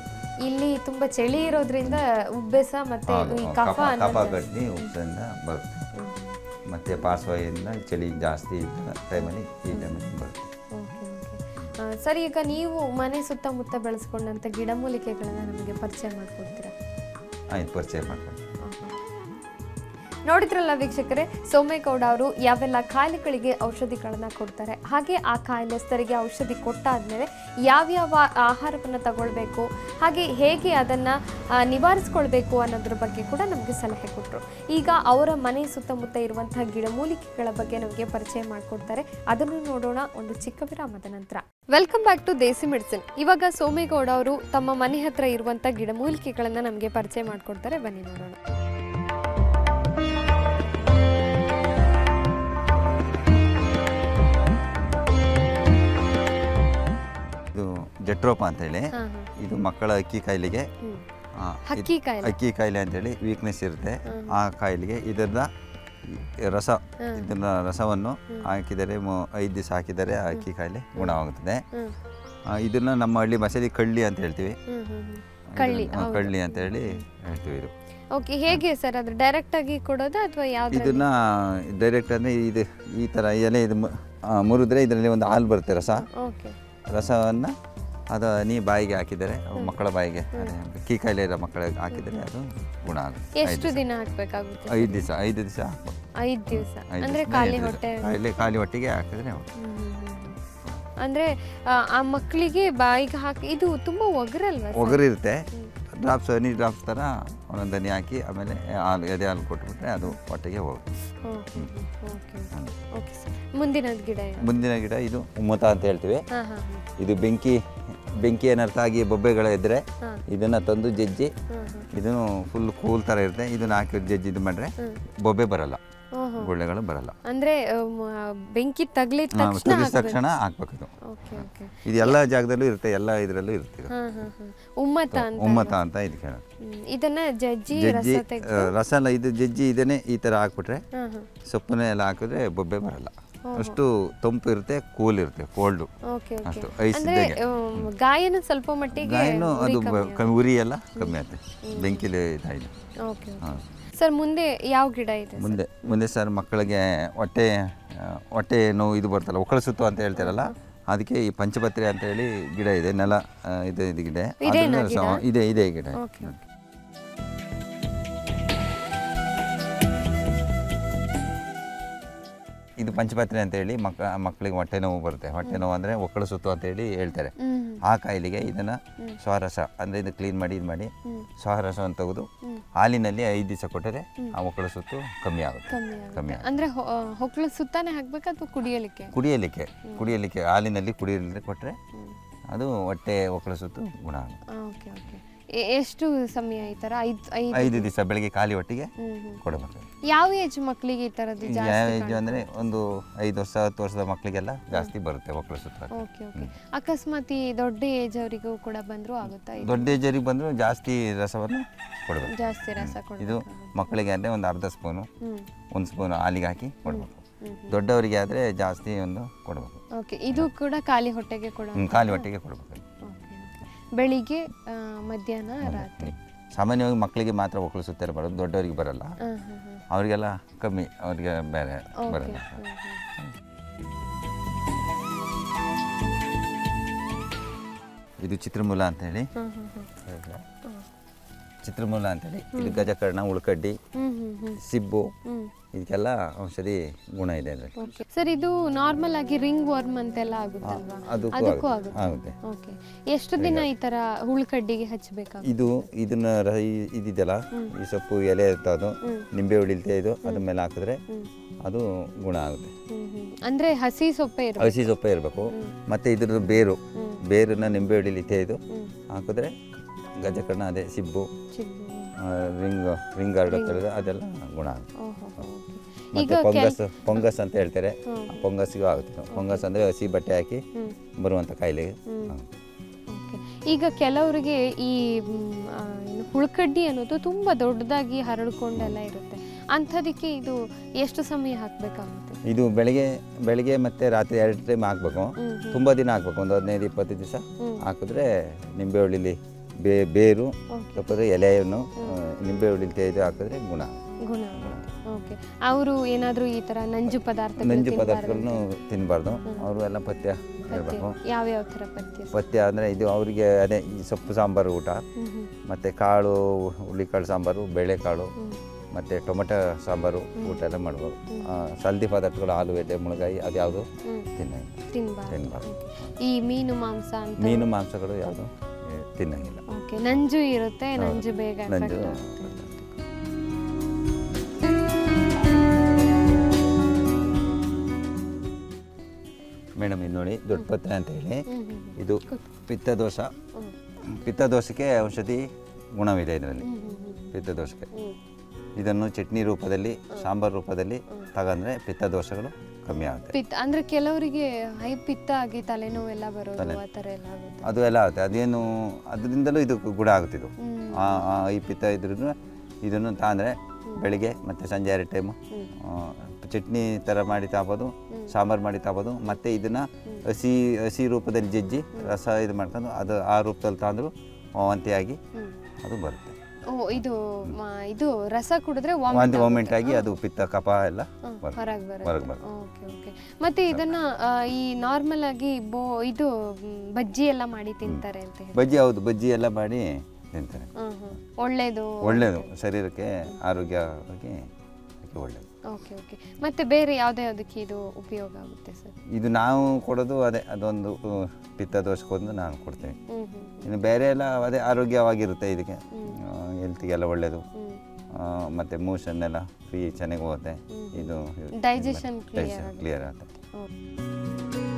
ಇಲ್ಲಿ ತುಂಬಾ ಚಳಿ ಇರೋದ್ರಿಂದ ಉಬ್ಬೆಸ ಮತ್ತೆ ಹೌದು, ಈ ಹೌದು. ಕಫ ಕಫ ಕಫ ಅನ್ನೋದು ಗಡ್ಡಿ ಉಪ್ಪಿನಿಂದ ಬರುತ್ತೆ ಮತ್ತು ಪಾರ್ಶ್ವದಿಂದ ಚಳಿ ಜಾಸ್ತಿ ಇದ್ದ ಟೈಮಲ್ಲಿ ಈ ಟೈಮಲ್ಲಿ ಬರುತ್ತೆ ಓಕೆ ಓಕೆ ಸರ್ ಈಗ ನೀವು ಮನೆ ಸುತ್ತಮುತ್ತ ಬೆಳೆಸ್ಕೊಂಡಂಥ ಗಿಡಮೂಲಿಕೆಗಳನ್ನ ನಮಗೆ ಪರಿಚಯ ಮಾಡಿಕೊಡ್ತೀರಾ ಆಯ್ತು ಪರಿಚಯ ಮಾಡ್ಕೊಂಡು ನೋಡಿದ್ರಲ್ಲ ವೀಕ್ಷಕರೇ ಸೋಮೇಗೌಡ ಅವರು ಯಾವೆಲ್ಲ ಕಾಯಿಲೆಗಳಿಗೆ ಔಷಧಿಗಳನ್ನ ಕೊಡ್ತಾರೆ ಹಾಗೆ ಆ ಕಾಯಿಲೆಸ್ತರಿಗೆ ಔಷಧಿ ಕೊಟ್ಟಾದ್ಮೇಲೆ ಯಾವ್ಯಾವ ಆಹಾರವನ್ನು ತಗೊಳ್ಬೇಕು ಹಾಗೆ ಹೇಗೆ ಅದನ್ನು ನಿವಾರಿಸ್ಕೊಳ್ಬೇಕು ಅನ್ನೋದ್ರ ಬಗ್ಗೆ ಕೂಡ ನಮಗೆ ಸಲಹೆ ಕೊಟ್ಟರು ಈಗ ಅವರ ಮನೆ ಸುತ್ತಮುತ್ತ ಇರುವಂತಹ ಗಿಡಮೂಲಿಕೆಗಳ ಬಗ್ಗೆ ನಮಗೆ ಪರಿಚಯ ಮಾಡಿಕೊಡ್ತಾರೆ ಅದನ್ನು ನೋಡೋಣ ಒಂದು ಚಿಕ್ಕ ವಿರಾಮದ ನಂತರ welcome back to Desi medicine ಇವಾಗ ಸೋಮೇಗೌಡ ಅವರು ತಮ್ಮ ಮನೆ ಹತ್ರ ಇರುವಂಥ ಗಿಡಮೂಲಿಕೆಗಳನ್ನ ನಮಗೆ ಪರಿಚಯ ಮಾಡಿಕೊಡ್ತಾರೆ ಬನ್ನಿ ನೋಡೋಣ ಇದು ಜಟ್ರೋಪ ಅಂತೇಳಿ ಹಾಂ ಹಾಂ ಇದು ಮಕ್ಕಳ ಅಕ್ಕಿ ಕಾಯಿಲೆಗೆ ಹ್ಮ್. ಆ, ಇದ್- ಹಕ್ಕಿ ಕಾಯಿಲೆ ಅಕ್ಕಿ ಕಾಯಿಲೆ ಅಂತೇಳಿ ವೀಕ್ನೆಸ್ ಇರುತ್ತೆ ಆ ಕಾಯಿಲೆಗೆ ಇದರ ರಸ ಇದನ್ನ ರಸವನ್ನು ಹಾಕಿದರೆ ಮು- ಐದು ದಿವಸ ಹಾಕಿದರೆ ಆ ಅಕ್ಕಿ ಕಾಯಿಲೆ ಗುಣವಾಗುತ್ತದೆ ಹ್ಮ್. ಆ, ಇದನ್ನ ನಮ್ಮ ಹಳ್ಳಿ ಭಾಷೆಯಲ್ಲಿ ಕಳ್ಳಿ ಅಂತ ಹೇಳ್ತೀವಿ ಹ್ಮ್, ಹ್ಮ್, ಹ್ಮ್. ಕಳ್ಳಿ ಇದನ್ನ- ಆ, ಕಳ್ಳಿ ಅಂತ ಹೇಳಿ ಹೇಳ್ತೀವಿ ಇದು ಓಕೆ ಹೇಗೆ ಸರ್ ಅದು ಡೈರೆಕ್ಟ್ ಆಗಿ ಕೊಡೋದಾ ಅಥವಾ ಯಾವ್ದು ಇದನ್ನ ಡೈರೆಕ್ಟ್ ಅಂದರೆ ಇದು ಈ ಥರ ಎಲೆ ಇದು ಮು- ಆ, ಮುರಿದ್ರೆ ಇದರಲ್ಲಿ ಒಂದು ಹಾಲು ಬರುತ್ತೆ ರಸ ಓಕೆ ರಸವನ್ನು ಅದು ನೀ ಬಾಯಿಗೆ ಹಾಕಿದರೆ ಅವು ಮಕ್ಕಳ ಬಾಯಿಗೆ ಅದೇ ಅಕ್ಕಿ ಕಾಯಿಲೆ ಇರೋ ಮಕ್ಕಳಿಗೆ ಹಾಕಿದರೆ ಅದು ಗುಣ ಆಗುತ್ತೆ ಎಷ್ಟು ದಿನ ಹಾಕ್ಬೇಕಾಗುತ್ತೆ ಐದು ದಿವಸ ಐದು ದಿವಸ ಹಾಕ್ಬೇಕು ಐದ್ ದಿವಸ ಐದು ಅಂದ್ರೆ ದಿವ್ಸ, ಖಾಲಿ ಐದು ದಿವ್ಸ. ಹೊಟ್ಟೆ ಖಾಲಿ ಖಾಲಿ ಹೊಟ್ಟೆಗೆ ಹಾಕಿದ್ರೆ ಹ್ಮ್, ಹ್ಮ್, ಹ್ಮ್, ಹ್ಮ್. ಅಂದ್ರೆ ಆ, ಆ ಮಕ್ಕಳಿಗೆ ಬಾಯಿಗೆ ಹಾಕಿ ಇದು ತುಂಬಾ ಒಗರಲ್ವಾ ಸರ್? ಒಗರು ಇರುತ್ತೆ ಡ್ರಾಪ್ಸ್ ಹನಿ ಡ್ರಾಪ್ಸ್ ಥರ ಒಂದೊಂದು ಹನಿ ಹಾಕಿ ಆಮೇಲೆ ಹಾಲು ಎದೆ ಹಾಲು ಕೊಟ್ಬಿಟ್ರೆ ಅದು ಹೊಟ್ಟೆಗೆ ಹೋಗುತ್ತೆ hmm, hmm, hmm. Okay okay. Okay sir ಮುಂದಿನದ್ ಗಿಡ ಏನು? ಮುಂದಿನ ಗಿಡ ಇದು ಉಮ್ಮತ ಅಂತ ಹೇಳ್ತೀವಿ ಹಾ ಹಾ ಹಾ ಇದು ಬೆಂಕಿ ಬೆಂಕಿ ಏನಾರ್ಥ ಆಗಿ ಬೊಬ್ಬೆಗಳು ಇದ್ದರೆ ಹಾ. ಇದನ್ನು ತಂದು ಜಜ್ಜಿ ಹಾ ಹಾ ಇದನ್ನು ಫುಲ್ ಕೂಲ್ ಥರ ಇರುತ್ತೆ ಇದನ್ನು ಹಾಕಿ ಜಜ್ಜಿ ಇದು ಮಾಡಿದ್ರೆ ಹ್ಮ್. ಬೊಬ್ಬೆ ಬರಲ್ಲ ಓಹೋ. ಗುಳ್ಳೆಗಳು ಬರಲ್ಲ ಅಂದ್ರೆ ಅಮ್, ಆ, ಬೆಂಕಿ ತಗ್ಲಿದ ಹಾ, ತಕ್ಷಣ ತೆಗೆದ ತಕ್ಷಣ ಹಾಕ್ಬೇಕು ಇದು ಓಕೆ ಓಕೆ ಇದು ಎಲ್ಲ ಜಾಗದಲ್ಲೂ ಇರುತ್ತೆ ಎಲ್ಲ ಇದರಲ್ಲೂ ಇರುತ್ತೆ ಇದು. ಹಾ ಹಾ ಹಾ ಉಮ್ಮತ ಅಂತ ಉಮ್ಮತ ಅಂತ ಇದಕ್ಕೆ ಹೇಳೋದು. ಹ್ಮ್. ಇದನ್ನ ಜಜ್ಜಿ ಜಜ್ಜಿ ರಸ ತೆಗ್ದು ಆ, ರಸ ಎಲ್ಲ ಇದು ಜಜ್ಜಿ ಇದನ್ನೇ ಈ ಥರ ಹಾಕ್ಬಿಟ್ರೆ ಹಾ ಹಾ ಸೊಪ್ಪನ್ನ ಎಲ್ಲ ಹಾಕಿದ್ರೆ ಬೊಬ್ಬೆ ಬರಲ್ಲ ಅಷ್ಟು ತಂಪು ಇರುತ್ತೆ ಕೂಲ್ ಇರುತ್ತೆ ಕೋಲ್ಡು ಓಕೆ ಓಕೆ ಅಷ್ಟು ಐಸ್ ಅಂದ್ರೆ ಇದ್ದಾಗೆ ಅಮ್, ಗಾಯನ ಸ್ವಲ್ಪ ಮಟ್ಟಿಗೆ ಗಾಯನು ಉರಿ ಅದು ಬ- ಕಮ್ಮಿ ಕಮ್ಮಿ ಉರಿ ಎಲ್ಲ ಕಮ್ಮಿ ಆಗುತ್ತೆ ಬೆಂಕಿಲಿ ಇದಾಯಿತು ಓಕೆ ಹಾಂ ಸರ್ ಮುಂದೆ ಯಾವ ಗಿಡ ಇದೆ ಮುಂದೆ ಮುಂದೆ ಸರ್ ಮಕ್ಕಳಿಗೆ ಹೊಟ್ಟೆ ಆ, ಹೊಟ್ಟೆ ನೋವು ಇದು ಬರ್ತಲ್ಲ ಒಕ್ಕಳಿಸುತ್ತು ಅಂತ ಹೇಳ್ತಾರಲ್ಲ ಅದಕ್ಕೆ ಈ ಪಂಚಪತ್ರೆ ಅಂತ ಹೇಳಿ ಗಿಡ ಇದೆ ನೆಲ ಆ, ಇದೆ ಇದು ಗಿಡ ಇದೇನಾ ಅದ್ರಲ್ಲಿ ಸಹ- ಇದೆ ಇದೆ ಗಿಡ ಓಕೆ ಓಕೆ ಇದು ಪಂಚಪತ್ರೆ ಅಂತ ಹೇಳಿ ಮಕ್ಕ ಮಕ್ಕಳಿಗೆ ಹೊಟ್ಟೆ ನೋವು ಬರುತ್ತೆ ಹೊಟ್ಟೆ ನೋವು ಅಂದರೆ ಒಕ್ಕಳಿಸುತ್ತು ಅಂತ ಹೇಳಿ ಹೇಳ್ತಾರೆ ಹ್ಮ್ ಆ ಕಾಯಿಲೆಗೆ ಇದನ್ನು ಸ್ವರಸ ಅಂದರೆ ಇದು ಕ್ಲೀನ್ ಮಾಡಿ ಇದು ಮಾಡಿ ಹ್ಮ್. ಸ್ವರಸವನ್ನು ತೆಗೆದು ಹ್ಮ್. ಹಾಲಿನಲ್ಲಿ ಐದು ದಿವಸ ಕೊಟ್ಟರೆ ಆ ಒಕ್ಕಳಿಸುತ್ತು ಕಮ್ಮಿ ಆಗುತ್ತೆ ಕಮ್ಮಿ ಆಗುತ್ತೆ. ಕಮ್ಮಿ ಅಂದ್ರೆ ಹೊ- ಆ, ಹೊಕ್ಳು ಸುತ್ತಾನೆ ಹಾಕ್ಬೇಕಾ ಅಥವಾ ಕುಡಿಯಲಿಕ್ಕೆ ಕುಡಿಯಲಿಕ್ಕೆ ಕುಡಿಯಲಿಕ್ಕೆ ಹಾಲಿನಲ್ಲಿ ಕುಡಿಯಲಿಕ್ಕೆ ಕೊಟ್ಟರೆ ಅದು ಹೊಟ್ಟೆ ಒಕ್ಕಳಿಸುತ್ತು ಗುಣ ಆಗುತ್ತೆ ಓಕೆ ಓಕೆ ಎಷ್ಟು ಸಮಯ ಈ ತರ ಐದು ಐದು ಐದು ದಿವಸ ಬೆಳಗ್ಗೆ ಖಾಲಿ ಹೊಟ್ಟಿಗೆ ಹ್ಮ್ ಹ್ಮ್ ಕೊಡಬೇಕು ಯಾವ ಏಜ್ ಮಕ್ಕಳಿಗೆ ಈ ತರದ್ದು ಯಾವ ಜಾಸ್ತಿ ಏಜ್ ಅಂದರೆ ಒಂದು ಐದು ವರ್ಷ ಹತ್ತು ವರ್ಷದ ಮಕ್ಕಳಿಗೆಲ್ಲ ಜಾಸ್ತಿ ಬರುತ್ತೆ ಒಕ್ಕಳಿಸುತ್ತ ಓಕೆ ಓಕೆ ಅಕಸ್ಮಾತ್ ಈ ದೊಡ್ಡ ಏಜ್ ಅವರಿಗೂ ಕೂಡ ಬಂದರೂ ಆಗುತ್ತಾ ಇದು ದೊಡ್ಡ ಏಜರಿಗೆ ಬಂದರೂ ಜಾಸ್ತಿ ರಸವನ್ನು ಕೊಡಬೇಕು ಜಾಸ್ತಿ ರಸ ಇದು ಕೊಡೋದು ಮಕ್ಕಳಿಗೆ ಅಂದರೆ ಒಂದು ಅರ್ಧ ಸ್ಪೂನು ಹ್ಮ್ ಒಂದು ಸ್ಪೂನ್ ಹಾಲಿಗೆ ಹಾಕಿ ಕೊಡಬೇಕು ಹ್ಮ್ ದೊಡ್ಡವರಿಗೆ ಆದರೆ ಜಾಸ್ತಿ ಒಂದು ಕೊಡಬೇಕು ಓಕೆ ಇದು ಕೂಡ ಖಾಲಿ ಹೊಟ್ಟೆಗೆ ಕೊಡೋ ಹ್ಮ್, ಖಾಲಿ ಹೊಟ್ಟೆಗೆ ಕೊಡಬೇಕು ಓಕೆ ಓಕೆ ಬೆಳಿಗ್ಗೆ ಆ, ಮಧ್ಯಾಹ್ನ ರಾತ್ರಿ ಸಾಮಾನ್ಯವಾಗಿ ಮಕ್ಕಳಿಗೆ ಮಾತ್ರ ಒಕ್ಕಳಿಸುತ್ತಾರೆ ಬರೋದು ದೊಡ್ಡವರಿಗೆ ಬರಲ್ಲ ಹಾಂ ಹಾಂ ಹಾಂ ಅವರಿಗೆಲ್ಲ ಕಮ್ಮಿ ಅವರಿಗೆ ಬೇರೆ ಓಕೆ ಬರಲ್ಲ ಹ್ಮ್ ಹ್ಮ್ ಇದು ಚಿತ್ರಮೂಲ ಅಂತೇಳಿ ಹ್ಮ್ ಹ್ಮ್ ಹ್ಮ್ ಚಿತ್ರಮೂಲ ಅಂತೇಳಿ ಇದು ಗಜಕರ್ಣ ಉಳ್ಕಡ್ಡಿ ಹ್ಮ್ ಹ್ಮ್ ಹ್ಮ್ ಸಿಬ್ಬು ಹ್ಮ್ ಇದಕ್ಕೆಲ್ಲ ಔಷಧಿ ಗುಣ ಇದೆ ಅದರಲ್ಲಿ ಓಕೆ ಸರ್ ಇದು ನಾರ್ಮಲ್ ಆಗಿ ರಿಂಗ್ ವರ್ಮ್ ಅಂತೆಲ್ಲ ಆಗುತ್ತಲ್ವಾ ಅದಕ್ಕೂ ಅದಕ್ಕೂ ಆಗುತ್ತೆ. ಆಗುತ್ತೆ ಆಗುತ್ತೆ ಓಕೆ ಎಷ್ಟು ದಿನ ಈ ತರ ಹುಳ್ಕಡ್ಡಿಗೆ ಹಚ್ಚಬೇಕಾಗುತ್ತೆ ಇದು ಇದನ್ನ ರ- ಈ- ಇದಿದೆಯಲ್ಲ ಈ ಸೊಪ್ಪು ಎಲೆ ಇರ್ತದೆ ಅದು ನಿಂಬೆ ಹುಳಿಲ್ತೆ ಇದು ಅದ್ರ ಮೇಲೆ ಹಾಕಿದ್ರೆ ಅದು ಗುಣ ಆಗುತ್ತೆ ಹ್ಮ್ ಹ್ಮ್ ಅಂದ್ರೆ ಹಸಿ ಸೊಪ್ಪೆ ಇರುತ್ತೆ ಹಸಿ ಸೊಪ್ಪೆ ಇರಬೇಕು ಮತ್ತೆ ಇದ್ರದ್ದು ಬೇರು ಬೇರನ್ನ ನಿಂಬೆ ಹುಳಿಲಿತೆ ಇದು ಹಾಕಿದ್ರೆ ಗಜಕರ್ಣ ಅದೇ ಸಿಬ್ಬು ಚಿಗ್ಗು ಆ, ರಿಂಗ್ ರಿಂಗ್ ಗಾರ್ಡ್ ಅಂತ ಅದೆಲ್ಲ ಗುಣ ಆಗುತ್ತೆ ಓಹೋ ಓಕೆ ಮತ್ತೆ ಪೊಂಗಸ್ ಪೊಂಗಸ್ ಅಂತ ಹೇಳ್ತಾರೆ ಆ ಪೊಂಗಸ್ಗೂ ಆಗುತ್ತೆ ಪೊಂಗಸ್ ಅಂದರೆ ಹಸಿ ಬಟ್ಟೆ ಹಾಕಿ ಬರುವಂಥ ಕಾಯಿಲೆಗೆ ಆಗುತ್ತೆ. ಓಕೆ ಈಗ ಕೆಲವರಿಗೆ ಈ ಮ್, ಆ, ಏನು ಹುಳ್ಕಡ್ಡಿ ಅನ್ನೋದು ತುಂಬ ದೊಡ್ಡದಾಗಿ ಹರಡ್ಕೊಂಡೆಲ್ಲ ಇರುತ್ತೆ ಅಂಥದಕ್ಕೆ ಇದು ಎಷ್ಟು ಸಮಯ ಹಾಕಬೇಕಾಗುತ್ತೆ ಇದು ಬೆಳಿಗ್ಗೆ ಬೆಳಿಗ್ಗೆ ಮತ್ತೆ ರಾತ್ರಿ ಎರಡು ಟೈಮ್ ಹಾಕ್ಬೇಕು ಹ್ಮ್, ತುಂಬ ದಿನ ಹಾಕ್ಬೇಕು ಒಂದು ಹದಿನೈದು ಇಪ್ಪತ್ತು ದಿವಸ ಹಾಕಿದ್ರೆ ನಿಂಬೆ ಹುಳಿಲಿ ಬೇ ಬೇರು ಓಕೆ ತಪ್ಪದ್ರೆ ಎಲೆಯನ್ನು ಆ, ನಿಂಬೆ ಹುಳಿ ತೆಗೆದು ಹಾಕಿದ್ರೆ ಗುಣ ಗುಣ ಓಕೆ ಅವರು ಏನಾದರೂ ಈ ಥರ ನಂಜು ಪದಾರ್ಥ ನಂಜು ಪದಾರ್ಥಗಳನ್ನು ತಿನ್ನಬಾರ್ದು ಅವರು ಎಲ್ಲ ಪಥ್ಯ ಇರಬೇಕು ಯಾವ್ಯಾವ ಥರ ಪಥ್ಯ ಪಥ್ಯ ಅಂದರೆ ಇದು ಅವರಿಗೆ ಅದೇ ಈ ಸೊಪ್ಪು ಸಾಂಬಾರು ಊಟ ಹ್ಮ್ ಹ್ಮ್ ಮತ್ತು ಕಾಳು ಹುಳಿಕಾಳು ಸಾಂಬಾರು ಬೇಳೆಕಾಳು ಹ್ಮ್. ಮತ್ತು ಟೊಮೆಟೊ ಸಾಂಬಾರು ಊಟ ಎಲ್ಲ ಮಾಡ್ಬೋದು ಆ, ಸಲ್ದಿ ಪದಾರ್ಥಗಳು ಆಲೂಗಡ್ಡೆ ಮುಳಗಾಯಿ ಅದು ಯಾವುದು ಹ್ಮ್. ತಿನ್ನಂಗಿಲ್ಲ ತಿನ್ಬಾರ್ದು ತಿನ್ನಬಾರ್ದು ಈ ಮೀನು ಮಾಂಸ ಅಂತ ಮೀನು ಮಾಂಸಗಳು ಯಾವುದು ಏ, ತಿನ್ನಂಗಿಲ್ಲ ಓಕೆ ನಂಜು ಇರುತ್ತೆ ನಂಜು ಬೇಗ ನಂಜು effect ಆಗುತ್ತೆ. ಮೇಡಮ್ ಇದು ನೋಡಿ ದೊಡ್ಡ ಪತ್ರೆ ಅಂತ ಹೇಳಿ ಹ್ಮ್ ಹ್ಮ್ ಇದು ಪಿತ್ತದೋಷ ಹ್ಮ್. ಪಿತ್ತದೋಷಕ್ಕೆ ಔಷಧಿ ಗುಣವಿದೆ ಇದರಲ್ಲಿ ಹ್ಮ್ ಹ್ಮ್ ಹ್ಮ್ ಪಿತ್ತದೋಷಕ್ಕೆ ಹ್ಮ್. ಇದನ್ನು ಚಟ್ನಿ ರೂಪದಲ್ಲಿ ಸಾಂಬಾರು ರೂಪದಲ್ಲಿ ತಗಂದ್ರೆ ಪಿತ್ತದೋಷಗಳು ಕಮ್ಮಿ ಆಗುತ್ತೆ ಪಿತ್ತ ಅಂದ್ರೆ ಕೆಲವರಿಗೆ ಹೈ ಪಿತ್ತ ಆಗಿ ತಲೆನೋವೆಲ್ಲ ಬರೋದು ಆ ಥರ ಎಲ್ಲ ಆಗುತ್ತೆ ಅದು ಎಲ್ಲ ಆಗುತ್ತೆ ಅದೇನು ಅದರಿಂದಲೂ ಇದು ಗುಣ ಆಗುತ್ತೆ ಇದು ಹ್ಮ್. ಆ ಆ ಈ ಪಿತ್ತ ಇದ್ರೂ ಇದನ್ನು ತಾಂದರೆ ಬೆಳಿಗ್ಗೆ ಮತ್ತು ಸಂಜೆ ಎರಡು ಟೈಮು ಚಟ್ನಿ ಥರ ಮಾಡಿ ತಾಬೋದು ಸಾಂಬಾರು ಮಾಡಿ ತಾಬೋದು ಮತ್ತು ಇದನ್ನು ಹಸಿ ಹಸಿ ರೂಪದಲ್ಲಿ ಜಜ್ಜಿ ರಸ ಇದು ಮಾಡ್ಕೊಂಡು ಅದು ಆ ರೂಪದಲ್ಲಿ ತಾಂದ್ರು ವಾಂತಿಯಾಗಿ ಹ್ಮ್. ಅದು ಬರುತ್ತೆ ಓ ಇದು ಮ- ಇದು ರಸ ಕುಡಿದ್ರೆ ವಾಂತಿ ವಾಮಿಂಟ್ ಆಗಿ ಅದು ಪಿತ್ತ ಕಫ ಎಲ್ಲ ಬರುತ್ತೆ ಹೊರಗೆ ಬರುತ್ತೆ ಹೊರಗೆ ಬರುತ್ತೆ ಓಕೆ ಓಕೆ ಮತ್ತೆ ಇದನ್ನ ಆ, ಈ ನಾರ್ಮಲ್ ಆಗಿ ಬೋ ಇದು ಮ್, ಬಜ್ಜಿ ಎಲ್ಲ ಮಾಡಿ ತಿಂತಾರೆ ಅಂತ ಹೇಳಿ ಬಜ್ಜಿ ಹೌದು ಬಜ್ಜಿ ಎಲ್ಲ ಮಾಡಿ ತಿಂತಾರೆ ಹ್ಮ್ ಹ್ಮ್ ಒಳ್ಳೇದು ಒಳ್ಳೆಯದು ಶರೀರಕ್ಕೆ ಆರೋಗ್ಯವಾಗಿ ಅದಕ್ಕೆ ಒಳ್ಳೆಯದು ಓಕೆ ಓಕೆ ಮತ್ತೆ ಬೇರೆ ಯಾವುದೇ ಯಾವುದಕ್ಕೆ ಇದು ಉಪಯೋಗ ಆಗುತ್ತೆ ಸರ್ ಇದು ನಾವು ಕೊಡೋದು ಅದೇ ಅದೊಂದು ಆ, ಪಿತ್ತದೋಷಕ್ಕೊಂದು ನಾನು ಕೊಡ್ತೀನಿ ಹ್ಮ್ ಹ್ಮ್ ಇನ್ನು ಬೇರೆ ಎಲ್ಲ ಅದೇ ಆರೋಗ್ಯವಾಗಿರುತ್ತೆ ಇದಕ್ಕೆ ಹೆಲ್ತಿಗೆಲ್ಲ ಒಳ್ಳೆಯದು ಹ್ಮ್ ಮತ್ತು ಮೋಷನ್ ಎಲ್ಲ ಫ್ರೀ ಚೆನ್ನಾಗಿ ಹೋಗುತ್ತೆ ಇದು Digestion clear ಆಗುತ್ತೆ. ಕ್ಲಿಯರ್ ಆಗುತ್ತೆ ಓಕೆ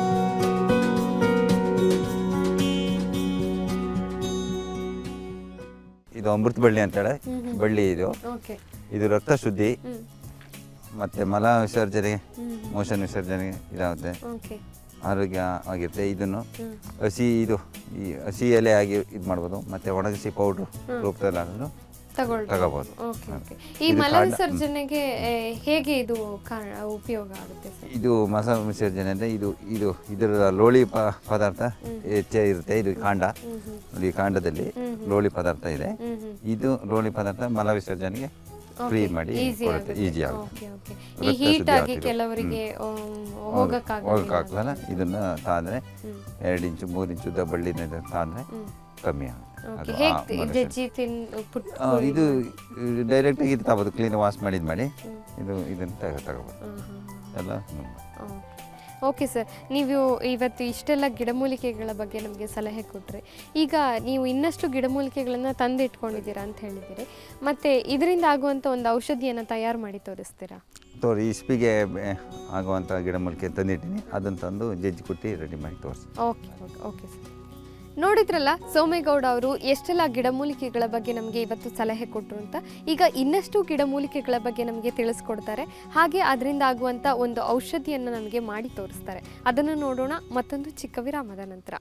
ಇದು ಅಮೃತ ಬಳ್ಳಿ ಅಂತೇಳಿ ಬಳ್ಳಿ ಇದು ಓಕೆ ಇದು ರಕ್ತ ಶುದ್ಧಿ ಹ್ಮ್ ಮತ್ತು ಮಲ ವಿಸರ್ಜನೆ ಹ್ಮ್ ಮೋಷನ್ ವಿಸರ್ಜನೆಗೆ ಇದಾಗುತ್ತೆ ಓಕೆ ಆರೋಗ್ಯವಾಗಿರುತ್ತೆ ಇದನ್ನು ಹ್ಮ್ ಹಸಿ ಇದು ಈ ಹಸಿ ಎಲೆ ಆಗಿ ಇದು ಮಾಡ್ಬೋದು ಮತ್ತು ಒಣಗಿಸಿ ಪೌಡ್ರು ರೂಪದಲ್ಲಿ ಹಾಕಿದ್ರು ತಗೊಳ್ಳಿ ತಗೋಬೋದು ಓಕೆ ಓಕೆ ಈ ಮಲ ವಿಸರ್ಜನೆಗೆ ಏ, ಹೇಗೆ ಇದು ಕಾರಣ ಉಪಯೋಗ ಆಗುತ್ತೆ ಸರ್ ಇದು ಮಸಾಲ ವಿಸರ್ಜನೆ ಅಂದರೆ ಇದು ಇದು ಇದರ ಲೋಳಿ ಪ ಪದಾರ್ಥ ಹೆಚ್ಚೇ ಇರುತ್ತೆ ಇದು ಕಾಂಡ ನೋಡಿ ಈ ಕಾಂಡದಲ್ಲಿ ಲೋಳಿ ಪದಾರ್ಥ ಇದೆ ಹ್ಮ್ ಹ್ಮ್ ಇದು ಲೋಳಿ ಪದಾರ್ಥ ಮಲ ವಿಸರ್ಜನೆಗೆ ಫ್ರೀ ಮಾಡಿ ಈಸಿ ಕೊಡುತ್ತೆ ಈಜಿ ಆಗುತ್ತೆ ಓಕೆ ಓಕೆ ಈ ಹೀಟ್ ಆಗಿ ಕೆಲವರಿಗೆ ಹೋಗಕ್ಕಾಗಲ್ಲ ಹೋಗಕ್ಕಾಗಲ್ಲ ಇದನ್ನ ತಾಂದ್ರೆ ಎರಡು ಇಂಚು ಮೂರು ಇಂಚು ಉದ್ದ ಬಳ್ಳಿನ ತಾಂದ್ರೆ ಕಮ್ಮಿ ಆಗುತ್ತೆ ಓಕೆ ಅದು ಹೇಗೆ ಆ ಮಲ ಜಜ್ಜಿ ತಿನ್ ಪುಟ್ ಆ, ಇದು ಡೈರೆಕ್ಟಾಗಿ ಇದು ತಗೋಬೋದು ಕ್ಲೀನ್ ವಾಶ್ ಮಾಡಿದ್ ಮಾಡಿ ಇದು ಇದನ್ನು ತಗೋ ತಗೋಬೋದು ಎಲ್ಲ ಹ್ಮ್. ಓಕೆ ಸರ್ ನೀವು ಇವತ್ತು ಇಷ್ಟೆಲ್ಲ ಗಿಡಮೂಲಿಕೆಗಳ ಬಗ್ಗೆ ನಮಗೆ ಸಲಹೆ ಕೊಟ್ಟರೆ ಈಗ ನೀವು ಇನ್ನಷ್ಟು ಗಿಡಮೂಲಿಕೆಗಳನ್ನು ತಂದು ಇಟ್ಕೊಂಡಿದ್ದೀರಾ ಅಂತ ಹೇಳಿದ್ದೀರಿ ಮತ್ತು ಇದರಿಂದ ಆಗುವಂಥ ಒಂದು ಔಷಧಿಯನ್ನು ತಯಾರು ಮಾಡಿ ತೋರಿಸ್ತೀರಾ ತೋರಿ ಇಸ್ಪಿಗೆ ಬೆ- ಆಗುವಂಥ ಗಿಡಮೂಲಿಕೆ ತಂದಿಟ್ಟಿನಿ ಅದನ್ನು ತಂದು ಜಜ್ಜಿ ಕುಟ್ಟಿ ರೆಡಿ ಮಾಡಿ ತೋರಿಸಿ ಓಕೆ ಓಕೆ ಓಕೆ ಸರ್ ನೋಡಿದ್ರಲ್ಲ ಸೋಮೇಗೌಡ ಅವರು ಎಷ್ಟೆಲ್ಲ ಗಿಡಮೂಲಿಕೆಗಳ ಬಗ್ಗೆ ನಮಗೆ ಇವತ್ತು ಸಲಹೆ ಕೊಟ್ಟರು ಅಂತ ಈಗ ಇನ್ನಷ್ಟು ಗಿಡಮೂಲಿಕೆಗಳ ಬಗ್ಗೆ ನಮಗೆ ತಿಳಿಸ್ಕೊಡ್ತಾರೆ ಹಾಗೆ ಅದರಿಂದ ಆಗುವಂಥ ಒಂದು ಔಷಧಿಯನ್ನು ನಮಗೆ ಮಾಡಿ ತೋರಿಸ್ತಾರೆ ಅದನ್ನು ನೋಡೋಣ ಮತ್ತೊಂದು ಚಿಕ್ಕ ವಿರಾಮದ ನಂತರ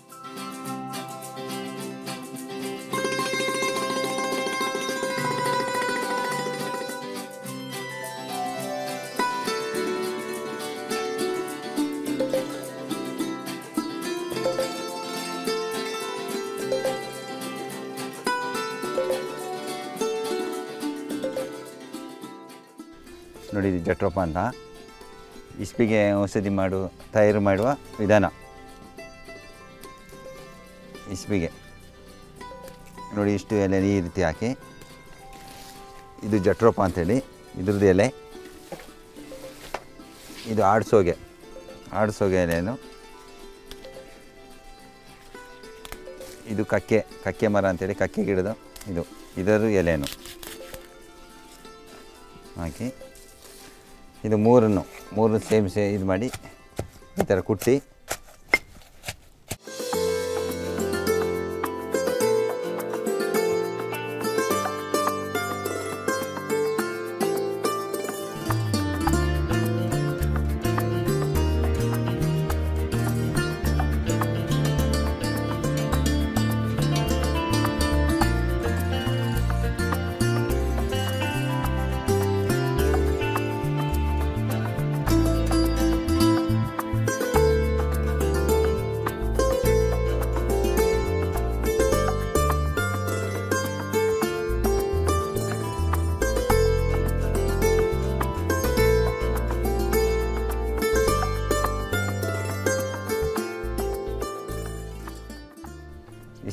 ನೋಡಿ ಇದು ಜಟ್ರೋಪ ಅಂತ ಇಸ್ಪಿಗೆ ಔಷಧಿ ಮಾಡು ತಯಾರು ಮಾಡುವ ವಿಧಾನ ಇಸ್ಪಿಗೆ ನೋಡಿ ಇಷ್ಟು ಎಲೆ ಈ ರೀತಿ ಹಾಕಿ ಇದು ಜಟ್ರೋಪ ಅಂತೇಳಿ ಇದ್ರದ್ದು ಎಲೆ ಇದು ಆಡ್ಸೋಗೆ ಆಡ್ಸೋಗೆ ಎಲೆನು ಇದು ಕಕ್ಕೆ ಕಕ್ಕೆ ಮರ ಅಂತೇಳಿ ಕಕ್ಕೆ ಗಿಡದ ಇದು ಇದರ ಎಲೆನು ಹಾಕಿ ಇದು ಮೂರನ್ನು ಮೂರು ಸೇಮ್ ಸೇ ಇದು ಮಾಡಿ ಈ ಥರ ಕುಟ್ಟಿ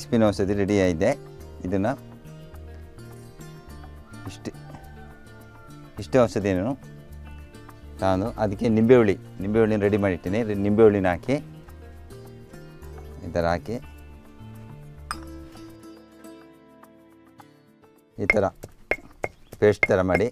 ಇಸ್ಪಿನ ಔಷಧಿ ರೆಡಿ ಆಗಿದೆ ಇದನ್ನು ಇಷ್ಟು ಇಷ್ಟು ಔಷಧಿಯನ್ನು ತಗೊಂಡು ಅದಕ್ಕೆ ನಿಂಬೆ ಹುಳಿ ನಿಂಬೆ ಹುಳಿನ ರೆಡಿ ಮಾಡಿಟ್ಟಿನಿ ರೆ- ನಿಂಬೆ ಹುಳಿನ ಹಾಕಿ ಈ ಥರ ಹಾಕಿ ಈ ಥರ ಪೇಸ್ಟ್ ಥರ ಮಾಡಿ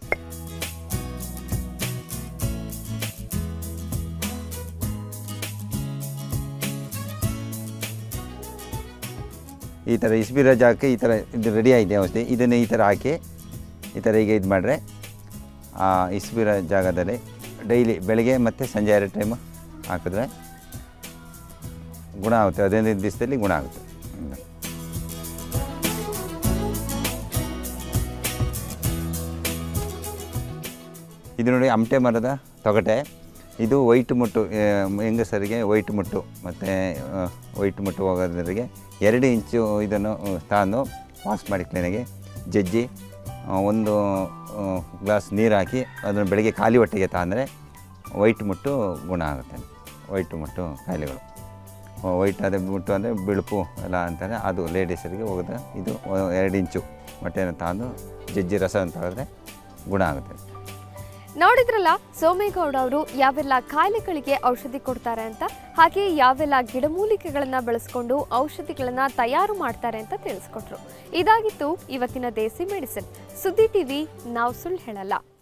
ಈ ಥರ ಇಸ್ಬಿರಾಜ್ ಹಾಕಿ ಈ ಥರ ಇದು ರೆಡಿ ಆಗಿದೆ ಔಷಧಿ ಇದನ್ನು ಈ ಥರ ಹಾಕಿ ಈ ಥರ ಈಗ ಇದು ಮಾಡಿದ್ರೆ ಆ ಇಸ್ಬಿರ ಜಾಗದಲ್ಲಿ ಡೈಲಿ ಬೆಳಗ್ಗೆ ಮತ್ತು ಸಂಜೆ ಎರಡು ಟೈಮು ಹಾಕಿದ್ರೆ ಗುಣ ಆಗುತ್ತೆ ಹದಿನೈದು ದಿವಸದಲ್ಲಿ ಗುಣ ಆಗುತ್ತೆ ಹ್ಮ್. ಇದು ನೋಡಿ ಅಮಟೆ ಮರದ ತೊಗಟೆ ಇದು ವೈಟ್ ಮುಟ್ಟು ಆ, ಹೆಂಗಸರಿಗೆ ವೈಟ್ ಮುಟ್ಟು ಮತ್ತು ವೈಟ್ ಮುಟ್ಟು ಹೋಗೋದ್ರಿಗೆ ಎರಡು ಇಂಚು ಇದನ್ನು ಆ, ತಂದು ವಾಶ್ ಮಾಡಿ ಕ್ಲೀನಾಗಿ ಜಜ್ಜಿ ಆ, ಒಂದು ಗ್ಲಾಸ್ ನೀರು ಹಾಕಿ ಅದನ್ನು ಬೆಳಗ್ಗೆ ಖಾಲಿ ಹೊಟ್ಟೆಗೆ ತಗೊಂಡ್ರೆ ವೈಟ್ ಮುಟ್ಟು ಗುಣ ಆಗುತ್ತೆ ವೈಟ್ ಮುಟ್ಟು ಕಾಯಿಲೆಗಳು ವೈಟ್ ಅದೇ ಮುಟ್ಟು ಅಂದರೆ ಬಿಳುಪು ಎಲ್ಲ ಅಂತಾರೆ ಅದು ಲೇಡೀಸರಿಗೆ ಹೋಗುತ್ತೆ ಇದು ಒ- ಎರಡು ಇಂಚು ಮೊಟ್ಟೆನ ತಗೊಂಡು ಜಜ್ಜಿ ರಸವನ್ನು ತೆಗೆದ್ರೆ ಗುಣ ಆಗುತ್ತೆ ನೋಡಿದ್ರಲ್ಲ ಸೋಮೇಗೌಡ ಅವರು ಯಾವೆಲ್ಲ ಕಾಯಿಲೆಗಳಿಗೆ ಔಷಧಿ ಕೊಡ್ತಾರೆ ಅಂತ ಹಾಗೆ ಯಾವೆಲ್ಲ ಗಿಡಮೂಲಿಕೆಗಳನ್ನ ಬಳಸ್ಕೊಂಡು ಔಷಧಿಗಳನ್ನ ತಯಾರು ಮಾಡ್ತಾರೆ ಅಂತ ತಿಳಿಸ್ಕೊಟ್ರು ಇದಾಗಿತ್ತು ಇವತ್ತಿನ ದೇಸಿ ಮೆಡಿಸಿನ್ ಸುದ್ದಿ ಟಿವಿ ನಾವು ಸುಳ್ಳು ಹೇಳಲ್ಲ